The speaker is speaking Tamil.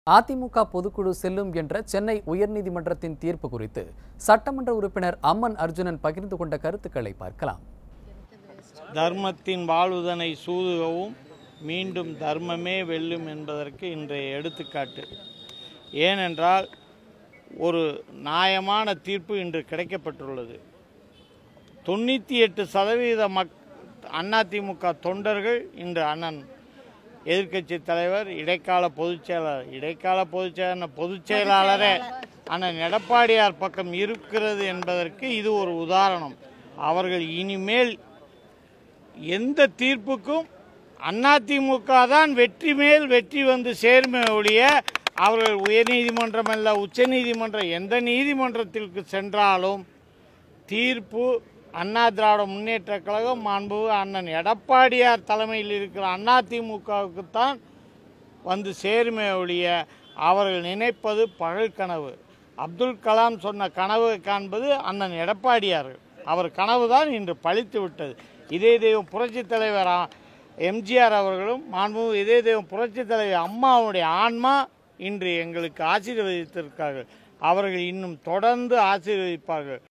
அதிமுக பொதுக்குழு செல்லும் என்ற சென்னை உயர்நீதிமன்றத்தின் தீர்ப்பு குறித்து சட்டமன்ற உறுப்பினர் அம்மன் அர்ஜுனன் பகிர்ந்து கொண்ட கருத்துக்களை பார்க்கலாம் தர்மத்தின் வாழ்வுதனை சூதுகவும் மீண்டும் தர்மமே வெல்லும் என்பதற்கு இன்றைய எடுத்துக்காட்டு ஏனென்றால் ஒரு நியாயமான தீர்ப்பு இன்று கிடைக்கப்பட்டுள்ளது தொண்ணூற்றி எட்டு சதவீத மக் அதிமுக தொண்டர்கள் இன்று அண்ணன் எதிர்க்கட்சி தலைவர் இடைக்கால பொதுச் செயலாளர் இடைக்கால பொதுச் செயலாளர் பொதுச் செயலாளரே அண்ணன் எடப்பாடியார் பக்கம் இருக்கிறது என்பதற்கு இது ஒரு உதாரணம் அவர்கள் இனிமேல் எந்த தீர்ப்புக்கும் அதிமுக தான் வெற்றி மேல் வெற்றி வந்து சேர்மே ஒழிய அவர்கள் உயர்நீதிமன்றம் அல்ல உச்சநீதிமன்றம் எந்த நீதிமன்றத்திற்கு சென்றாலும் தீர்ப்பு அண்ணா திராவிட முன்னேற்ற கழகம் மாண்பு அண்ணன் எடப்பாடியார் தலைமையில் இருக்கிற அதிமுகவுக்குத்தான் வந்து சேருமே ஒழிய அவர்கள் நினைப்பது பகல் கனவு அப்துல் கலாம் சொன்ன கனவு காண்பது அண்ணன் எடப்பாடியார் அவர் கனவு தான் இன்று பழித்து விட்டது இதே தெய்வம் புரட்சித் தலைவர் ஆ- எம்ஜிஆர் அவர்களும் மாண்பு இதே தெய்வம் புரட்சித் தலைவர் அம்மாவுடைய ஆன்மா இன்று எங்களுக்கு ஆசீர்வதித்திருக்கார்கள் அவர்கள் இன்னும் தொடர்ந்து ஆசீர்வதிப்பார்கள்